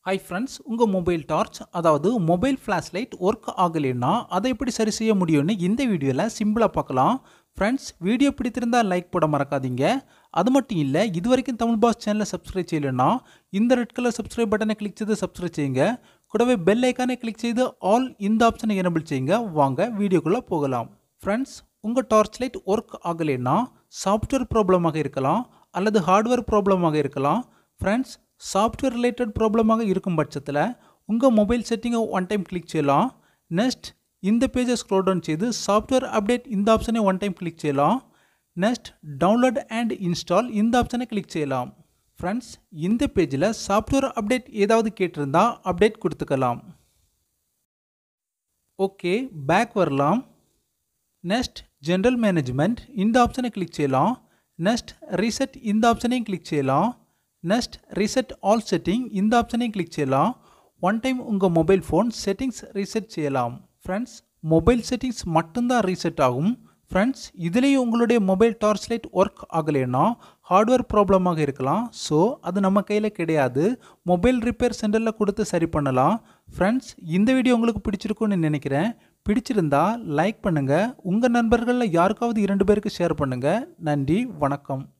hi friends உங்கள் mobile torch அதாவது mobile flash light work ஆகலைன்னா அதை எப்படி சரி செய்ய முடியும்னு இந்த வீடியோவில் சிம்பிளாக பார்க்கலாம் ஃப்ரெண்ட்ஸ் வீடியோ பிடித்திருந்தால் லைக் போட மறக்காதீங்க அது மட்டும் இல்லை இது வரைக்கும் தமிழ் பாஸ் சேனலை சப்ஸ்கிரைப் செய்யலைன்னா இந்த ரெட் கலர் சப்ஸ்கிரைப் பட்டனை கிளிக் செய்து சப்ஸ்கிரைப் செய்யுங்க கூடவே பெல் ஐக்கானை கிளிக் செய்து ஆல் இந்த ஆப்ஷனை எனபிள் செய்யுங்க வாங்க வீடியோக்குள்ளே போகலாம் ஃப்ரெண்ட்ஸ் உங்கள் டார்ச் லைட் ஒர்க் ஆகலைன்னா சாஃப்ட்வேர் ப்ராப்ளமாக இருக்கலாம் அல்லது ஹார்ட்வேர் ப்ராப்ளமாக இருக்கலாம் ஃப்ரெண்ட்ஸ் சாஃப்ட்வேர் ரிலேட்டட் ப்ராப்ளமாக இருக்கும் பட்சத்தில் உங்கள் மொபைல் செட்டிங்கை ஒன் டைம் கிளிக் செய்யலாம் நெக்ஸ்ட் இந்த பேஜை ஸ்க்ரோல் டவுன் செய்து சாஃப்ட்வேர் அப்டேட் இந்த ஆப்ஷனை ஒன் டைம் கிளிக் செய்யலாம் நெக்ஸ்ட் டவுன்லோட் அண்ட் இன்ஸ்டால் இந்த ஆப்ஷனை கிளிக் செய்யலாம் ஃப்ரெண்ட்ஸ் இந்த பேஜில் சாஃப்ட்வேர் அப்டேட் ஏதாவது கேட்டிருந்தா அப்டேட் கொடுத்துக்கலாம் ஓகே பேக் வரலாம் நெக்ஸ்ட் ஜென்ரல் மேனேஜ்மெண்ட் இந்த ஆப்ஷனை கிளிக் செய்யலாம் நெக்ஸ்ட் ரீசெட் இந்த ஆப்ஷனையும் கிளிக் செய்யலாம் நெக்ஸ்ட் ரீசெட் ஆல் செட்டிங் இந்த ஆப்ஷனையும் கிளிக் செய்யலாம் ஒன் டைம் உங்கள் மொபைல் ஃபோன் செட்டிங்ஸ் ரீசெட் செய்யலாம் ஃப்ரெண்ட்ஸ் மொபைல் செட்டிங்ஸ் மட்டும்தான் ரீசெட் ஆகும் ஃப்ரெண்ட்ஸ் இதுலேயும் உங்களுடைய மொபைல் டார்ச் லைட் ஒர்க் ஆகலைன்னா ஹார்ட்வேர் ப்ராப்ளமாக இருக்கலாம் ஸோ அது நம்ம கையில் கிடையாது மொபைல் ரிப்பேர் சென்டரில் கொடுத்து சரி பண்ணலாம் ஃப்ரெண்ட்ஸ் இந்த வீடியோ உங்களுக்கு பிடிச்சிருக்குன்னு நினைக்கிறேன் பிடிச்சிருந்தா லைக் பண்ணுங்கள் உங்கள் நண்பர்களில் யாருக்காவது இரண்டு பேருக்கு ஷேர் பண்ணுங்கள் நன்றி வணக்கம்